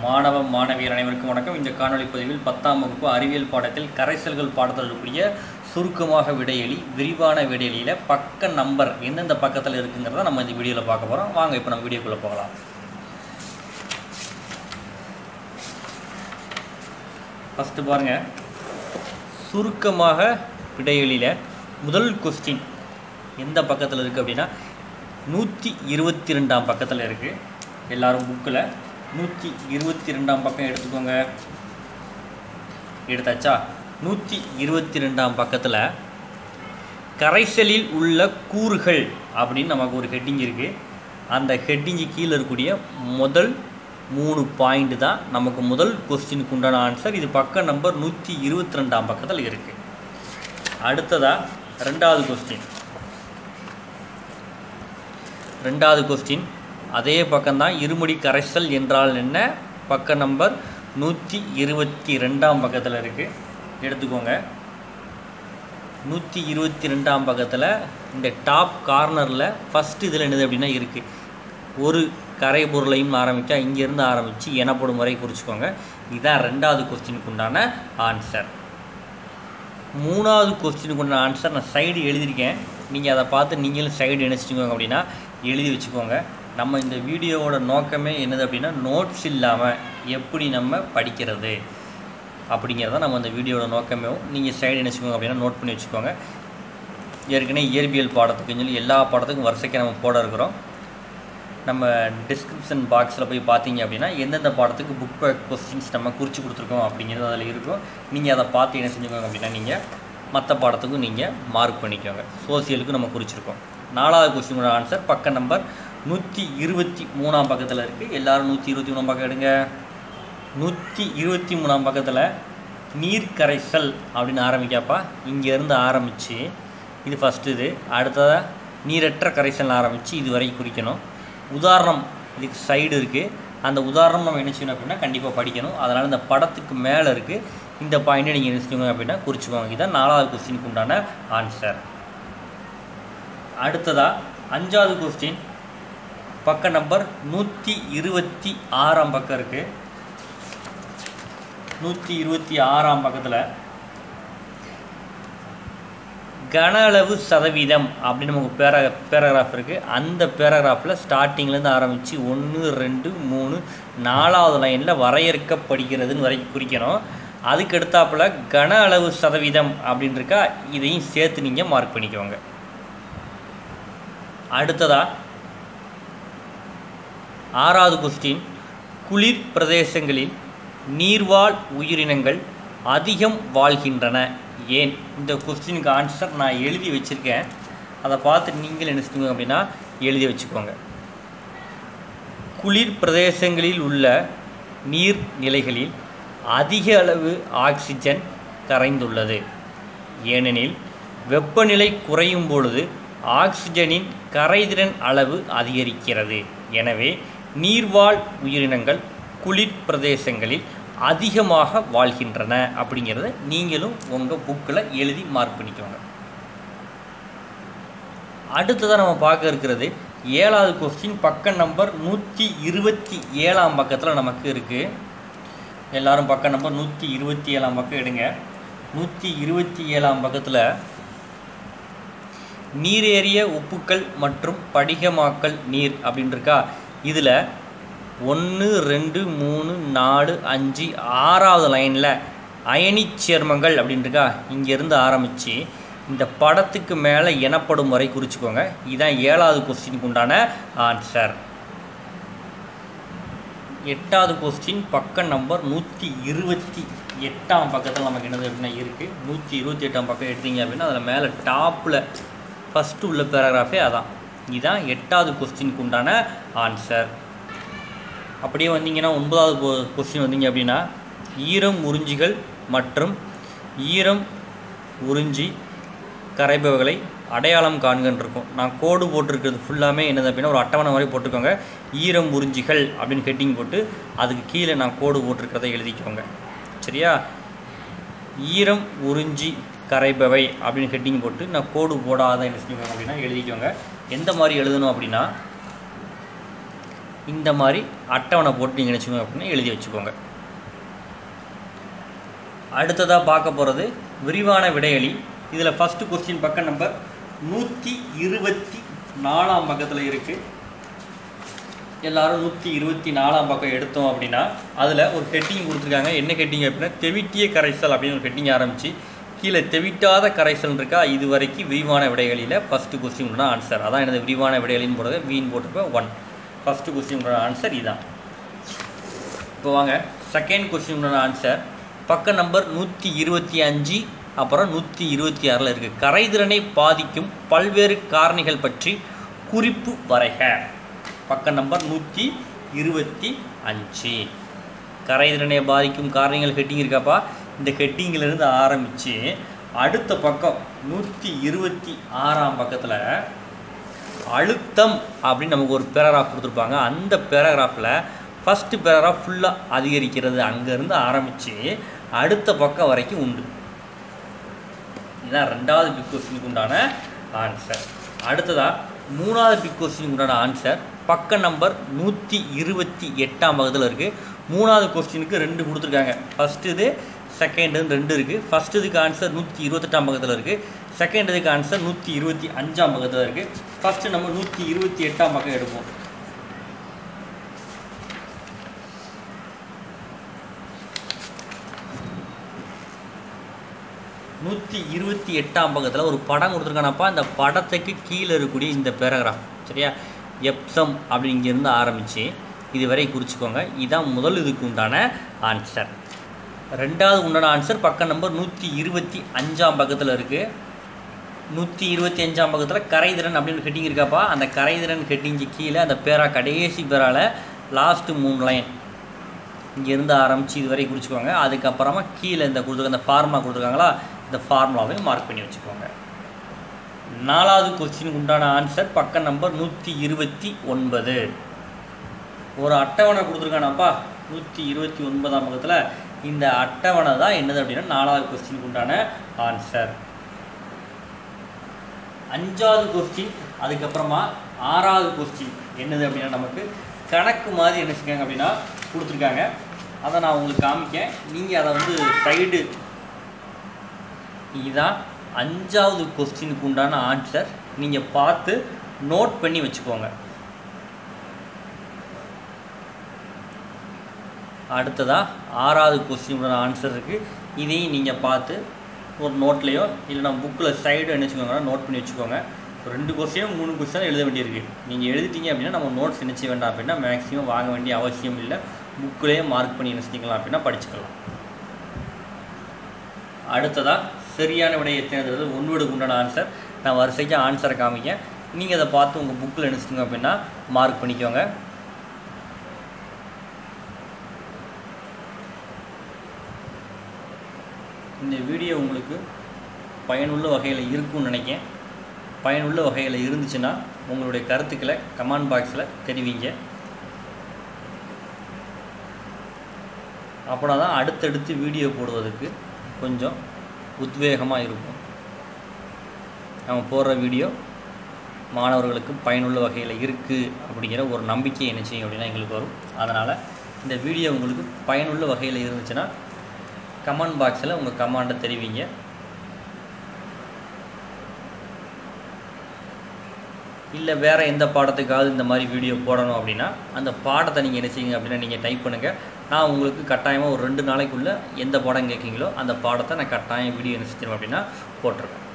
மாணவ மாணவியர் அனைவருக்கும் வணக்கம் இந்த காணொளி பதிவில் பத்தாம் வகுப்பு அறிவியல் பாடத்தில் கரைசல்கள் பாடத்தில் இருக்கக்கூடிய சுருக்கமாக விடையெளி விரிவான விடையெளியில் பக்க நம்பர் எந்தெந்த பக்கத்தில் இருக்குங்கிறத நம்ம இந்த வீடியோவில் பார்க்க போகிறோம் வாங்க இப்போ நம்ம வீடியோக்குள்ளே போகலாம் ஃபஸ்ட்டு பாருங்கள் சுருக்கமாக விடையெளியில் முதல் கொஸ்டின் எந்த பக்கத்தில் இருக்குது அப்படின்னா நூற்றி இருபத்தி ரெண்டாம் பக்கத்தில் இருக்குது எல்லாரும் புக்கில் நூற்றி இருபத்தி ரெண்டாம் பக்கம் எடுத்துக்கோங்க எடுத்தாச்சா நூற்றி இருபத்தி ரெண்டாம் பக்கத்தில் கரைசலில் உள்ள கூறுகள் அப்படின்னு நமக்கு ஒரு ஹெட்டிங் இருக்குது அந்த ஹெட்டிங்கு கீழே இருக்கக்கூடிய முதல் மூணு பாயிண்ட் தான் நமக்கு முதல் கொஸ்டினுக்கு உண்டான ஆன்சர் இது பக்கம் நம்பர் நூற்றி இருபத்தி ரெண்டாம் பக்கத்தில் இருக்குது அடுத்ததாக ரெண்டாவது கொஸ்டின் ரெண்டாவது கொஸ்டின் அதே பக்கம்தான் இருமுடி கரைசல் என்றால் என்ன பக்க நம்பர் நூற்றி இருபத்தி ரெண்டாம் பக்கத்தில் இருக்குது எடுத்துக்கோங்க நூற்றி இருபத்தி ரெண்டாம் பக்கத்தில் இந்த டாப் கார்னரில் ஃபஸ்ட்டு இதில் என்னது அப்படின்னா இருக்குது ஒரு கரை பொருளையும் ஆரம்பித்தா இங்கேருந்து ஆரம்பித்து எனப்படும் வரை குறிச்சிக்கோங்க இதுதான் ரெண்டாவது கொஸ்டினுக்கு உண்டான ஆன்சர் மூணாவது கொஸ்டினுக்கு உண்டான ஆன்சர் நான் சைடு எழுதியிருக்கேன் நீங்கள் அதை பார்த்து நீங்களும் சைடு நினச்சிக்கோங்க அப்படின்னா எழுதி வச்சுக்கோங்க நம்ம இந்த வீடியோவோட நோக்கமே என்னது அப்படின்னா நோட்ஸ் இல்லாமல் எப்படி நம்ம படிக்கிறது அப்படிங்கிறத நம்ம இந்த வீடியோட நோக்கமே நீங்கள் சைடு நினச்சிக்கோங்க அப்படின்னா நோட் பண்ணி வச்சுக்கோங்க ஏற்கனவே இயற்பியல் பாடத்துக்குன்னு சொல்லி எல்லா பாடத்துக்கும் வருஷಕ್ಕೆ நம்ம போட இருக்கிறோம் நம்ம டிஸ்கிரிப்ஷன் பாக்ஸில் போய் பார்த்தீங்க அப்படின்னா எந்தெந்த பாடத்துக்கு புக் கொஸ்டின்ஸ் நம்ம குறித்து கொடுத்துருக்கோம் அப்படிங்கிறது அதில் இருக்கும் நீங்கள் அதை பார்த்து என்ன செஞ்சுக்கோங்க அப்படின்னா நீங்கள் மற்ற பாடத்துக்கும் நீங்கள் மார்க் பண்ணிக்கோங்க சோசியலுக்கு நம்ம குறிச்சிருக்கோம் நாலாவது கொஸ்டினோட ஆன்சர் பக்க நம்பர் நூற்றி இருபத்தி மூணாம் பக்கத்தில் இருக்குது எல்லோரும் நூற்றி இருபத்தி மூணாம் பக்கம் எடுங்க நூற்றி இருபத்தி மூணாம் பக்கத்தில் நீர் கரைசல் அப்படின்னு ஆரம்பிக்காப்பா இங்கேருந்து ஆரம்பித்து இது ஃபஸ்ட்டு இது அடுத்ததாக நீரற்ற கரைசல் ஆரம்பித்து இது வரை குறிக்கணும் உதாரணம் இதுக்கு சைடு இருக்குது அந்த உதாரணம் நம்ம என்ன செய்யணும் அப்படின்னா கண்டிப்பாக படிக்கணும் அதனால் இந்த படத்துக்கு மேலே இருக்குது இந்த பாயிண்ட்டை நீங்கள் என்ன செஞ்சுக்கோங்க அப்படின்னா குறிச்சிக்கோங்க இதுதான் நாலாவது கொஸ்டினுக்கு உண்டான ஆன்சர் அடுத்ததாக அஞ்சாவது கொஸ்டின் பக்க நம்பர் நூற்றி இருபத்தி ஆறாம் பக்கம் இருக்குது நூற்றி இருபத்தி ஆறாம் பக்கத்தில் கன அளவு சதவீதம் அப்படின்னு நமக்கு பேரா பேராகிராஃப் இருக்குது அந்த பேராகிராஃபில் ஸ்டார்டிங்லேருந்து ஆரம்பித்து ஒன்று ரெண்டு மூணு நாலாவது லைனில் வரையறுக்கப்படுகிறதுன்னு வரை குறிக்கணும் அதுக்கு எடுத்தாப்புல கன அளவு சதவீதம் அப்படின்னு இருக்கா இதையும் சேர்த்து நீங்கள் மார்க் பண்ணிக்கோங்க அடுத்ததாக ஆறாவது கொஸ்டின் குளிர் பிரதேசங்களில் நீர்வாழ் உயிரினங்கள் அதிகம் வாழ்கின்றன ஏன் இந்த கொஸ்டினுக்கு ஆன்சர் நான் எழுதி வச்சுருக்கேன் அதை பார்த்து நீங்கள் என்ன செய்யுங்க அப்படின்னா எழுதி வச்சுக்கோங்க குளிர் பிரதேசங்களில் உள்ள நீர்நிலைகளில் அதிக அளவு ஆக்சிஜன் கரைந்துள்ளது ஏனெனில் வெப்பநிலை குறையும் பொழுது ஆக்சிஜனின் கரைதிறன் அளவு அதிகரிக்கிறது எனவே நீர்வாழ் உயிரினங்கள் குளிர் பிரதேசங்களில் அதிகமாக வாழ்கின்றன அப்படிங்கிறத நீங்களும் உங்கள் புக்கில் எழுதி மார்க் பண்ணிக்கோங்க அடுத்ததாக நம்ம பார்க்க இருக்கிறது ஏழாவது கொஸ்டின் பக்க நம்பர் நூற்றி இருபத்தி ஏழாம் பக்கத்தில் நமக்கு இருக்குது எல்லாரும் பக்க நம்பர் நூற்றி இருபத்தி ஏழாம் பக்கம் எடுங்க நூற்றி இருபத்தி ஏழாம் பக்கத்தில் நீரேறிய உப்புக்கள் மற்றும் படிகமாக்கல் நீர் அப்படின்னு இருக்கா இதில் ஒன்று ரெண்டு மூணு நாலு அஞ்சு ஆறாவது லைனில் அயனி சேர்மங்கள் அப்படின்ட்டுருக்கா இங்கேருந்து ஆரம்பித்து இந்த படத்துக்கு மேலே எனப்படும் வரை குறிச்சிக்கோங்க இதுதான் ஏழாவது கொஸ்டினுக்கு உண்டான ஆன்சர் எட்டாவது கொஸ்டின் பக்கம் நம்பர் நூற்றி இருபத்தி எட்டாம் பக்கத்தில் நமக்கு என்னது அப்படின்னா இருக்குது நூற்றி இருபத்தி எட்டாம் பக்கம் எடுத்தீங்க அப்படின்னா அதில் மேலே டாப்பில் ஃபஸ்ட்டு உள்ள பேராகிராஃபே அதான் இதுதான் எட்டாவது கொஸ்டினுக்கு உண்டான ஆன்சர் அப்படியே வந்தீங்கன்னா ஒன்பதாவது கொஸ்டின் வந்தீங்க அப்படின்னா ஈரம் உறிஞ்சிகள் மற்றும் ஈரம் உறிஞ்சி கரைபவர்களை அடையாளம் காண்கன்னு இருக்கும் நான் கோடு போட்டிருக்கிறது ஃபுல்லாமே என்னது அப்படின்னா ஒரு அட்டவணை மாதிரி போட்டுக்கோங்க ஈரம் உறிஞ்சிகள் அப்படின்னு ஹெட்டிங் போட்டு அதுக்கு கீழே நான் கோடு போட்டிருக்கிறத எழுதிக்கோங்க சரியா ஈரம் உறிஞ்சி கரைபவை அப்படின்னு ஹெட்டிங் போட்டு நான் கோடு போடாத என்ன செஞ்சுக்கோங்க அப்படின்னா எழுதிக்கோங்க எந்த மாதிரி எழுதணும் அப்படின்னா இந்த மாதிரி அட்டவணை போட்டு நீங்கள் நினச்சிக்கோங்க அப்படின்னு எழுதி வச்சுக்கோங்க அடுத்ததாக பார்க்க போகிறது விரிவான விடையளி இதில் ஃபஸ்ட்டு கொஸ்டின் பக்கம் நம்பர் நூற்றி இருபத்தி நாலாம் பக்கத்தில் இருக்குது எல்லாரும் நூற்றி இருபத்தி நாலாம் பக்கம் எடுத்தோம் அப்படின்னா அதில் ஒரு ஹெட்டிங் கொடுத்துருக்காங்க என்ன ஹெட்டிங் அப்படின்னா தெவிட்டிய கரைசல் அப்படின்னு ஒரு ஹெட்டிங் ஆரம்பித்து கீழே தெவிட்டாத கரைசல் இருக்கா இது வரைக்கும் விரிவான விடைகளில் ஃபஸ்ட்டு கொஸ்டின் ஆன்சர் அதான் எனது விரிவான விடைகளின்னு போடுறது வீண் போட்டிருப்பேன் ஒன் ஃபஸ்ட்டு கொஸ்டின் ஆன்சர் இதான் இப்போ வாங்க செகண்ட் கொஸ்டின் ஆன்சர் பக்க நம்பர் நூற்றி இருபத்தி அஞ்சு அப்புறம் நூற்றி இருபத்தி ஆறில் இருக்குது கரைதிறனை பாதிக்கும் பல்வேறு காரணிகள் பற்றி குறிப்பு வரைக பக்க நம்பர் நூற்றி இருபத்தி அஞ்சு கரைதிறனை பாதிக்கும் காரணிகள் ஹெட்டிங் இருக்காப்பா இந்த ஹெட்டிங்கிலிருந்து ஆரம்பித்து அடுத்த பக்கம் நூற்றி இருபத்தி ஆறாம் பக்கத்தில் அழுத்தம் அப்படின்னு நமக்கு ஒரு பேராகிராஃப் கொடுத்துருப்பாங்க அந்த பேராகிராஃபில் ஃபஸ்ட்டு பேராகிராஃப் ஃபுல்லாக அதிகரிக்கிறது அங்கேருந்து ஆரம்பித்து அடுத்த பக்கம் வரைக்கும் உண்டு இதுதான் ரெண்டாவது பிக் கொஸ்டினுக்கு உண்டான ஆன்சர் அடுத்ததாக மூணாவது பிக் கொஸ்டினுக்கு உண்டான ஆன்சர் பக்க நம்பர் நூற்றி இருபத்தி எட்டாம் பக்கத்தில் இருக்குது மூணாவது கொஸ்டினுக்கு ரெண்டு கொடுத்துருக்காங்க ஃபஸ்ட்டு இது செகண்டுன்னு ரெண்டு இருக்குது ஃபஸ்ட்டு இதுக்கு ஆன்சர் நூற்றி இருபத்தெட்டாம் பக்கத்தில் இருக்குது செகண்ட் இதுக்கு ஆன்சர் நூற்றி இருபத்தி அஞ்சாம் பக்கத்தில் இருக்குது ஃபஸ்ட்டு நம்ம நூற்றி இருபத்தி எட்டாம் பக்கம் எடுப்போம் நூற்றி இருபத்தி எட்டாம் பக்கத்தில் ஒரு படம் கொடுத்துருக்கானப்பா இந்த படத்துக்கு கீழே இருக்கக்கூடிய இந்த பேராகிராஃப் சரியா எப்சம் அப்படின்னு இங்கேருந்து ஆரம்பித்து இது வரை குறிச்சிக்கோங்க இதுதான் முதல் இதுக்கு உண்டான ஆன்சர் ரெண்டாவது உண்டான ஆன்சர் பக்கம் நம்பர் நூற்றி இருபத்தி அஞ்சாம் பக்கத்தில் இருக்குது நூற்றி இருபத்தி அஞ்சாம் பக்கத்தில் கரைதிறன் அப்படின்னு ஹெட்டிங் இருக்காப்பா அந்த கரைதிறன் ஹெட்டிங்க்கு கீழே அந்த பேரா கடைசி பேரால லாஸ்ட்டு மூணு லைன் இங்கேருந்து ஆரம்பித்து இது வரை குறிச்சிக்கோங்க அதுக்கப்புறமா கீழே இந்த கொடுத்துருக்க இந்த ஃபார்முலா கொடுத்துருக்காங்களா இந்த ஃபார்முலாவையும் மார்க் பண்ணி வச்சுக்கோங்க நாலாவது கொஸ்டினுக்கு உண்டான ஆன்சர் பக்கம் நம்பர் நூற்றி இருபத்தி ஒன்பது ஒரு அட்டவணை கொடுத்துருக்கானாப்பா நூற்றி இருபத்தி ஒன்பதாம் பக்கத்தில் இந்த அட்டவணை தான் என்னது அப்படின்னா நாலாவது கொஸ்டினுக்கு உண்டான ஆன்சர் அஞ்சாவது கொஸ்டின் அதுக்கப்புறமா ஆறாவது கொஸ்டின் என்னது அப்படின்னா நமக்கு கணக்கு மாதிரி என்ன செஞ்சாங்க அப்படின்னா கொடுத்துருக்காங்க அதை நான் உங்களுக்கு காமிக்கேன் நீங்கள் அதை வந்து சைடு இதுதான் அஞ்சாவது கொஸ்டினுக்கு உண்டான ஆன்சர் நீங்கள் பார்த்து நோட் பண்ணி வச்சுக்கோங்க அடுத்ததாக ஆறாவது கொஸ்டினோட ஆன்சர் இருக்குது இதையும் நீங்கள் பார்த்து ஒரு நோட்லேயோ இல்லைனா புக்கில் சைடு என்ன வச்சுக்கோங்க நோட் பண்ணி வச்சுக்கோங்க ஒரு ரெண்டு கொஸ்டினும் மூணு கொஸ்டினும் எழுத வேண்டியிருக்கு நீங்கள் எழுதிட்டீங்க அப்படின்னா நம்ம நோட்ஸ் என்ன செய்ய வேண்டாம் அப்படின்னா மேக்ஸிமம் வாங்க வேண்டிய அவசியம் இல்லை புக்கிலேயே மார்க் பண்ணி என்ன செஞ்சுக்கலாம் அப்படின்னா படிச்சுக்கலாம் அடுத்ததாக சரியான விடையை தேர்ந்தது ஒன்றோடு உண்டான ஆன்சர் நான் வரிசைக்கு ஆன்சரை காமிக்க நீங்கள் அதை பார்த்து உங்கள் புக்கில் நினச்சிங்க அப்படின்னா மார்க் பண்ணிக்கோங்க இந்த வீடியோ உங்களுக்கு பயனுள்ள வகையில் இருக்கும்னு நினைக்கிறேன் பயனுள்ள வகையில் இருந்துச்சுன்னா உங்களுடைய கருத்துக்களை கமெண்ட் பாக்ஸில் தெரிவிங்க அப்படின்னா தான் அடுத்தடுத்து வீடியோ போடுவதற்கு கொஞ்சம் உத்வேகமாக இருக்கும் நம்ம போடுற வீடியோ மாணவர்களுக்கு பயனுள்ள வகையில் இருக்குது அப்படிங்கிற ஒரு நம்பிக்கை என்ன செய்யும் அப்படின்னா எங்களுக்கு வரும் அதனால் இந்த வீடியோ உங்களுக்கு பயனுள்ள வகையில் இருந்துச்சுன்னா கமெண்ட் பாக்ஸில் உங்கள் கமெண்ட்டை தெரிவிங்க இல்லை வேறு எந்த பாடத்துக்காவது இந்த மாதிரி வீடியோ போடணும் அப்படின்னா அந்த பாடத்தை நீங்கள் என்ன செய்யுங்க அப்படின்னா நீங்கள் டைப் பண்ணுங்கள் நான் உங்களுக்கு கட்டாயமாக ஒரு ரெண்டு நாளைக்குள்ளே எந்த பாடம் கேட்குறீங்களோ அந்த பாடத்தை நான் கட்டாயம் வீடியோ என்ன செஞ்சிருவேன் அப்படின்னா போட்டிருக்கேன்